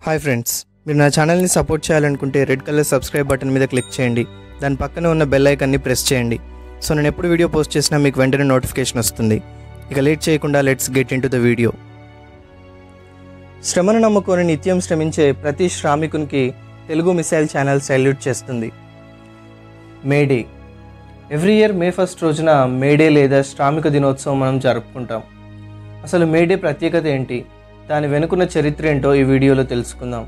hi friends మీరు నా ఛానల్ని సపోర్ట్ చేయాలనుకుంటే రెడ్ కలర్ సబ్స్క్రైబ్ బటన్ మీద క్లిక్ చేయండి దాని పక్కనే ఉన్న బెల్ ఐకాన్ని ప్రెస్ చేయండి సో నేను ఎప్పుడు వీడియో పోస్ట్ చేసినా మీకు వెంటనే నోటిఫికేషన్ వస్తుంది ఇక లేట్ చేయకుండా let's get into the video శ్రమను నమ్ముకొని నిత్యం శ్రమించే ప్రతి శ్రామికునికి తెలుగు మిసైల్ ఛానల్ సల్యూట్ చేస్తుంది May Day every year May first రోజున మేడే లేదా శ్రామిక దినోత్సవం మనం జరుపుకుంటాం అసలు మేడే ప్రత్యేకత ఏంటి దాని వెనుకున్న చరిత్ర ఏంటో ఈ వీడియోలో తెలుసుకుందాం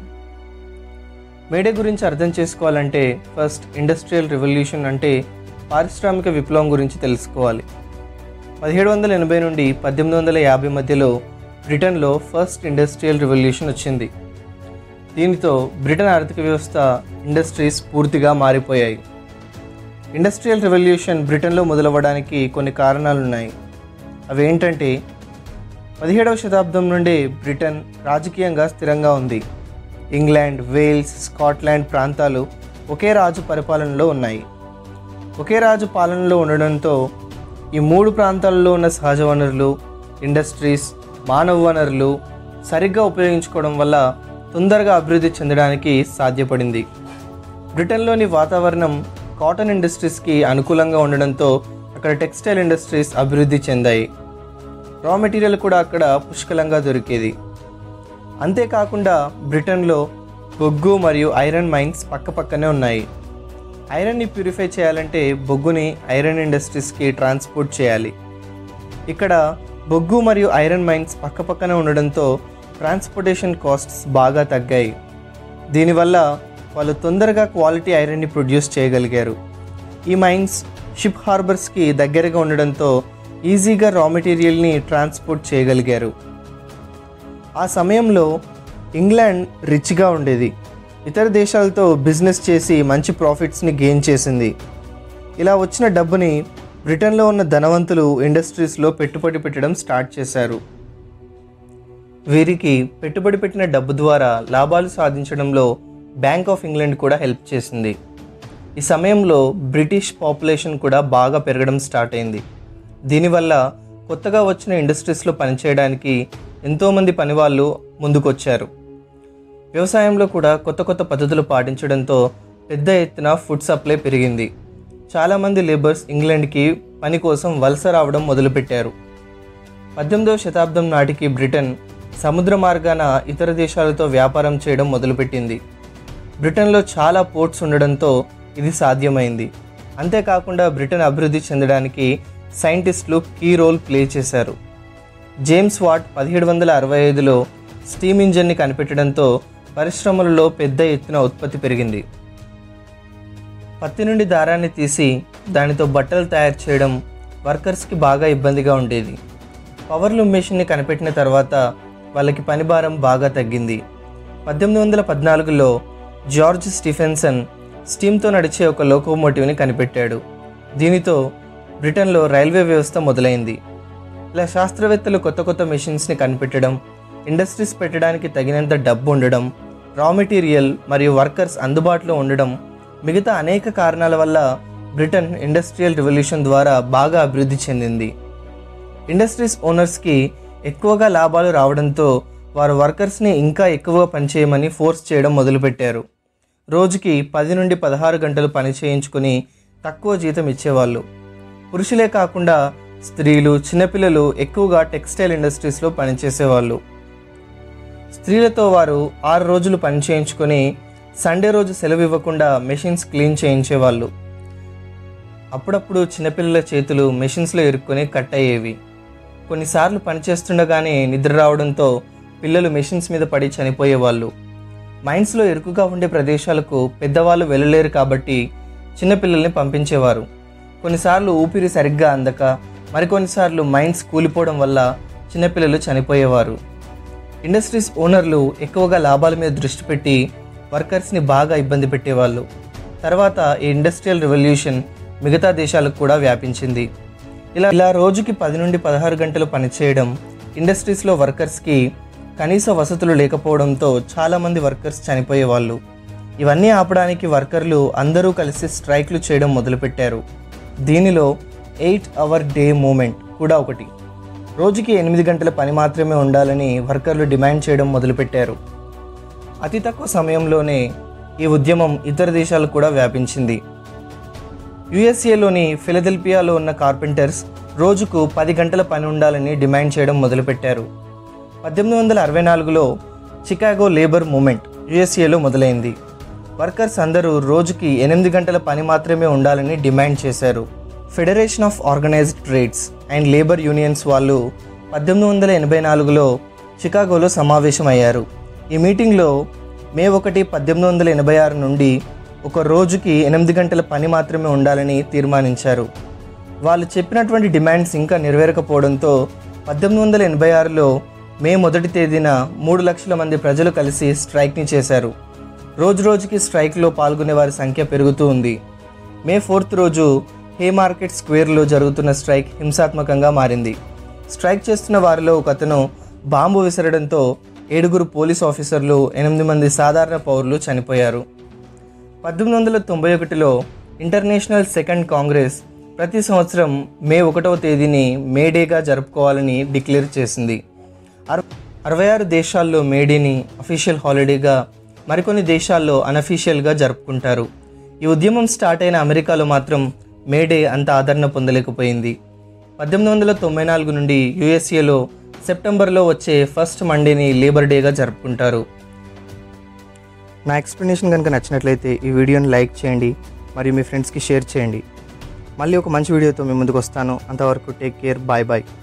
మేడే గురించి అర్థం చేసుకోవాలంటే ఫస్ట్ ఇండస్ట్రియల్ రెవల్యూషన్ అంటే పారిశ్రామిక విప్లవం గురించి తెలుసుకోవాలి పదిహేడు వందల ఎనభై నుండి పద్దెనిమిది వందల యాభై మధ్యలో బ్రిటన్లో ఫస్ట్ ఇండస్ట్రియల్ రెవల్యూషన్ వచ్చింది దీనితో బ్రిటన్ ఆర్థిక వ్యవస్థ ఇండస్ట్రీస్ పూర్తిగా మారిపోయాయి ఇండస్ట్రియల్ రెవల్యూషన్ బ్రిటన్లో మొదలవ్వడానికి కొన్ని కారణాలు ఉన్నాయి అవి ఏంటంటే పదిహేడవ శతాబ్దం నుండి బ్రిటన్ రాజకీయంగా స్థిరంగా ఉంది ఇంగ్లాండ్ వేల్స్ స్కాట్లాండ్ ప్రాంతాలు ఒకే రాజు పరిపాలనలో ఉన్నాయి ఒకే రాజు పాలనలో ఉండడంతో ఈ మూడు ప్రాంతాలలో ఉన్న సహజ వనరులు ఇండస్ట్రీస్ మానవ వనరులు సరిగ్గా ఉపయోగించుకోవడం వల్ల తొందరగా అభివృద్ధి చెందడానికి సాధ్యపడింది బ్రిటన్లోని వాతావరణం కాటన్ ఇండస్ట్రీస్కి అనుకూలంగా ఉండడంతో అక్కడ టెక్స్టైల్ ఇండస్ట్రీస్ అభివృద్ధి చెందాయి రా మెటీరియల్ కూడా అక్కడ పుష్కలంగా దొరికేది అంతేకాకుండా బ్రిటన్లో బొగ్గు మరియు ఐరన్ మైన్స్ పక్కపక్కనే ఉన్నాయి ఐరన్ని ప్యూరిఫై చేయాలంటే బొగ్గుని ఐరన్ ఇండస్ట్రీస్కి ట్రాన్స్పోర్ట్ చేయాలి ఇక్కడ బొగ్గు మరియు ఐరన్ మైన్స్ పక్కపక్కనే ఉండడంతో ట్రాన్స్పోర్టేషన్ కాస్ట్స్ బాగా తగ్గాయి దీనివల్ల వాళ్ళు తొందరగా క్వాలిటీ ఐరన్ని ప్రొడ్యూస్ చేయగలిగారు ఈ మైన్స్ షిప్ హార్బర్స్కి దగ్గరగా ఉండడంతో ఈజీగా రా మెటీరియల్ని ట్రాన్స్పోర్ట్ చేయగలిగారు ఆ సమయంలో ఇంగ్లాండ్ రిచ్గా ఉండేది ఇతర దేశాలతో బిజినెస్ చేసి మంచి ప్రాఫిట్స్ని గెయిన్ చేసింది ఇలా వచ్చిన డబ్బుని బ్రిటన్లో ఉన్న ధనవంతులు ఇండస్ట్రీస్లో పెట్టుబడి పెట్టడం స్టార్ట్ చేశారు వీరికి పెట్టుబడి పెట్టిన డబ్బు ద్వారా లాభాలు సాధించడంలో బ్యాంక్ ఆఫ్ ఇంగ్లాండ్ కూడా హెల్ప్ చేసింది ఈ సమయంలో బ్రిటిష్ పాపులేషన్ కూడా బాగా పెరగడం స్టార్ట్ అయింది దీనివల్ల కొత్తగా వచ్చిన ఇండస్ట్రీస్లో పనిచేయడానికి ఎంతోమంది పనివాళ్ళు ముందుకొచ్చారు వ్యవసాయంలో కూడా కొత్త కొత్త పద్ధతులు పాటించడంతో పెద్ద ఎత్తున ఫుడ్ సప్లై పెరిగింది చాలామంది లేబర్స్ ఇంగ్లాండ్కి పని కోసం వలస రావడం మొదలుపెట్టారు పద్దెనిమిదవ శతాబ్దం నాటికి బ్రిటన్ సముద్ర మార్గాన ఇతర దేశాలతో వ్యాపారం చేయడం మొదలుపెట్టింది బ్రిటన్లో చాలా పోర్ట్స్ ఉండడంతో ఇది సాధ్యమైంది అంతేకాకుండా బ్రిటన్ అభివృద్ధి చెందడానికి సైంటిస్టులు కీ రోల్ ప్లే చేశారు జేమ్స్ వాట్ పదిహేడు వందల అరవై ఐదులో స్టీమ్ ఇంజన్ని కనిపెట్టడంతో పరిశ్రమలలో పెద్ద ఎత్తున ఉత్పత్తి పెరిగింది పత్తి నుండి దారాన్ని తీసి దానితో బట్టలు తయారు చేయడం వర్కర్స్కి బాగా ఇబ్బందిగా ఉండేది పవర్ లూమ్ మెషిన్ని కనిపెట్టిన తర్వాత వాళ్ళకి పని భారం బాగా తగ్గింది పద్దెనిమిది వందల పద్నాలుగులో జార్జ్ స్టీఫెన్సన్ స్టీమ్తో నడిచే ఒక లోకోమోటివ్ని కనిపెట్టాడు దీనితో బ్రిటన్లో రైల్వే వ్యవస్థ మొదలైంది ఇలా శాస్త్రవేత్తలు కొత్త కొత్త మెషిన్స్ని కనిపెట్టడం ఇండస్ట్రీస్ పెట్టడానికి తగినంత డబ్బు ఉండడం రా మెటీరియల్ మరియు వర్కర్స్ అందుబాటులో ఉండడం మిగతా అనేక కారణాల వల్ల బ్రిటన్ ఇండస్ట్రియల్ రివల్యూషన్ ద్వారా బాగా అభివృద్ధి చెందింది ఇండస్ట్రీస్ ఓనర్స్కి ఎక్కువగా లాభాలు రావడంతో వారు వర్కర్స్ని ఇంకా ఎక్కువగా పనిచేయమని ఫోర్స్ చేయడం మొదలుపెట్టారు రోజుకి పది నుండి పదహారు గంటలు పని చేయించుకొని తక్కువ జీతం ఇచ్చేవాళ్ళు పురుషులే కాకుండా స్త్రీలు చిన్నపిల్లలు ఎక్కువగా టెక్స్టైల్ ఇండస్ట్రీస్లో పనిచేసేవాళ్ళు స్త్రీలతో వారు ఆరు రోజులు పని చేయించుకొని సండే రోజు సెలవు ఇవ్వకుండా మెషిన్స్ క్లీన్ చేయించేవాళ్ళు అప్పుడప్పుడు చిన్నపిల్లల చేతులు మెషిన్స్లో ఇరుక్కొని కట్ అయ్యేవి కొన్నిసార్లు పనిచేస్తుండగానే నిద్ర రావడంతో పిల్లలు మెషిన్స్ మీద పడి చనిపోయేవాళ్ళు మైన్స్లో ఇరుకుగా ఉండే ప్రదేశాలకు పెద్దవాళ్ళు వెళ్ళలేరు కాబట్టి చిన్నపిల్లల్ని పంపించేవారు కొన్నిసార్లు ఊపిరి సరిగ్గా అందక మరికొన్నిసార్లు మైన్స్ కూలిపోవడం వల్ల చిన్నపిల్లలు చనిపోయేవారు ఇండస్ట్రీస్ ఓనర్లు ఎక్కువగా లాభాల మీద దృష్టి పెట్టి వర్కర్స్ని బాగా ఇబ్బంది పెట్టేవాళ్ళు తర్వాత ఈ ఇండస్ట్రియల్ రెవల్యూషన్ మిగతా దేశాలకు కూడా వ్యాపించింది ఇలా ఇలా రోజుకి పది నుండి పదహారు గంటలు పనిచేయడం ఇండస్ట్రీస్లో వర్కర్స్కి కనీస వసతులు లేకపోవడంతో చాలామంది వర్కర్స్ చనిపోయేవాళ్ళు ఇవన్నీ ఆపడానికి వర్కర్లు అందరూ కలిసి స్ట్రైక్లు చేయడం మొదలుపెట్టారు దీనిలో ఎయిట్ అవర్ డే మూమెంట్ కూడా ఒకటి రోజుకి ఎనిమిది గంటల పని మాత్రమే ఉండాలని వర్కర్లు డిమాండ్ చేయడం మొదలుపెట్టారు అతి తక్కువ సమయంలోనే ఈ ఉద్యమం ఇతర దేశాలకు కూడా వ్యాపించింది యుఎస్ఏలోని ఫిలదెల్ఫియాలో ఉన్న కార్పెంటర్స్ రోజుకు పది గంటల పని ఉండాలని డిమాండ్ చేయడం మొదలుపెట్టారు పద్దెనిమిది వందల అరవై నాలుగులో చికాగో లేబర్ మూమెంట్ యుఎస్ఏలో మొదలైంది వర్కర్స్ అందరూ రోజుకి ఎనిమిది గంటల పని మాత్రమే ఉండాలని డిమాండ్ చేశారు Federation of Organized Trades and Labor Unions వాళ్ళు పద్దెనిమిది వందల ఎనభై నాలుగులో చికాగోలో సమావేశమయ్యారు ఈ మీటింగ్లో మే ఒకటి పద్దెనిమిది వందల ఎనభై ఆరు నుండి ఒక రోజుకి ఎనిమిది గంటల పని మాత్రమే ఉండాలని తీర్మానించారు వాళ్ళు చెప్పినటువంటి డిమాండ్స్ ఇంకా నెరవేరకపోవడంతో పద్దెనిమిది వందల ఎనభై ఆరులో మే మొదటి తేదీన మూడు లక్షల మంది ప్రజలు కలిసి స్ట్రైక్ని చేశారు రోజు రోజుకి స్ట్రైక్లో పాల్గొనే వారి సంఖ్య పెరుగుతూ ఉంది మే ఫోర్త్ రోజు హే మార్కెట్ స్క్వేర్లో జరుగుతున్న స్ట్రైక్ హింసాత్మకంగా మారింది స్ట్రైక్ చేస్తున్న వారిలో ఒక అతను బాంబు విసరడంతో ఏడుగురు పోలీస్ ఆఫీసర్లు ఎనిమిది మంది సాధారణ పౌరులు చనిపోయారు పద్దెనిమిది వందల తొంభై ఒకటిలో ఇంటర్నేషనల్ సెకండ్ కాంగ్రెస్ ప్రతి సంవత్సరం మే ఒకటవ తేదీని మే డేగా జరుపుకోవాలని డిక్లేర్ చేసింది అర అరవై ఆరు దేశాల్లో మే డేని అఫీషియల్ హాలిడేగా మరికొన్ని దేశాల్లో అనఫీషియల్గా జరుపుకుంటారు ఈ ఉద్యమం స్టార్ట్ అయిన అమెరికాలో మాత్రం మే డే అంత ఆదరణ పొందలేకపోయింది పద్దెనిమిది వందల తొంభై నాలుగు నుండి యుఎస్ఏలో సెప్టెంబర్లో వచ్చే ఫస్ట్ మండేని లేబర్ డేగా జరుపుకుంటారు నా ఎక్స్ప్లెనేషన్ కనుక నచ్చినట్లయితే ఈ వీడియోని లైక్ చేయండి మరియు మీ ఫ్రెండ్స్కి షేర్ చేయండి మళ్ళీ ఒక మంచి వీడియోతో మీ ముందుకు వస్తాను అంతవరకు టేక్ కేర్ బాయ్ బాయ్